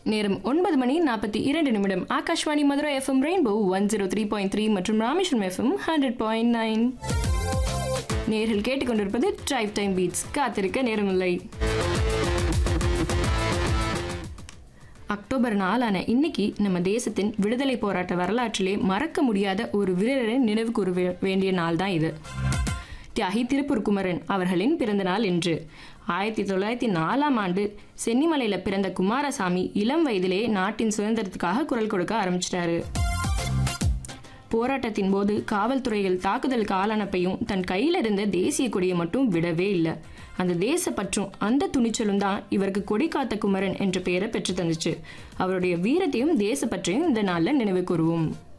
நேரம் ஒன்பது மணி நாற்பத்தி இரண்டு நிமிடம் Akashvani Madurai FM rainbow one zero three point three மற்றும் Rameswaram FM hundred point nine நேரில் கேட்டுக்கொண்டிருப்பது டிரைவ் டைம் பீட்ஸ் காத்திருக்க நேரமில்லை அக்டோபர் நாலான இன்னைக்கு நம்ம தேசத்தின் விடுதலை போராட்ட வரலாற்றிலே மறக்க முடியாத ஒரு வீரரை நினைவு கூற வே- வேண்டிய நாள் தான் இது தியாகி திருப்பூர் குமரன் அவர்களின் பிறந்த நாள் என்று ஆயிரத்தி தொள்ளாயிரத்தி நாலாம் ஆண்டு சென்னிமலையில பிறந்த குமாரசாமி இளம் வயதிலே நாட்டின் சுதந்திரத்துக்காக குரல் கொடுக்க ஆரம்பிச்சிட்டாரு போராட்டத்தின் போது காவல்துறைகள் தாக்குதலுக்கு ஆளானப்பையும் தன் கையில இருந்த தேசிய கொடியை மட்டும் விடவே இல்லை அந்த தேசப்பற்றும் அந்த துணிச்சலும் தான் இவருக்கு கொடி காத்த குமரன் என்ற பெயரை பெற்று தந்துச்சு அவருடைய வீரத்தையும் தேசப்பற்றையும் இந்த நாள்ல நினைவு கூறுவோம்